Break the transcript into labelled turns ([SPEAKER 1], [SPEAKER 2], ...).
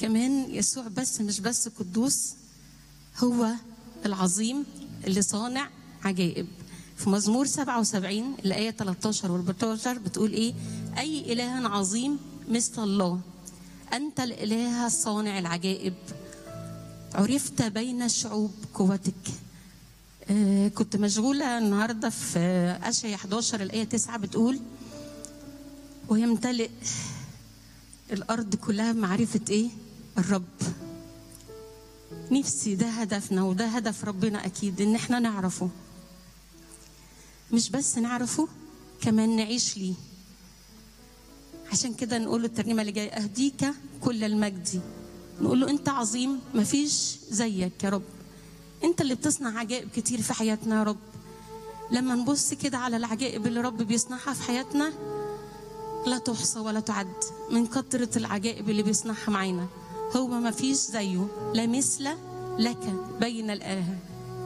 [SPEAKER 1] كمان يسوع بس مش بس قدوس هو العظيم اللي صانع عجائب في مزمور 77 الآية 13 و 14 بتقول إيه أي إله عظيم مثل الله أنت الإله الصانع العجائب عرفت بين الشعوب قوتك آه، كنت مشغولة النهاردة في أشعيا 11 الآية 9 بتقول ويمتلئ الأرض كلها معرفة إيه؟ الرب نفسي ده هدفنا وده هدف ربنا أكيد إن إحنا نعرفه مش بس نعرفه كمان نعيش ليه عشان كده نقول له الترنيمة اللي جاية أهديك كل المجد نقول له أنت عظيم مفيش زيك يا رب أنت اللي بتصنع عجائب كتير في حياتنا يا رب لما نبص كده على العجائب اللي رب بيصنعها في حياتنا لا تحصى ولا تعد من كثرة العجائب اللي بيصنعها معانا هو ما فيش زيه لا مثل لك بين الآلهة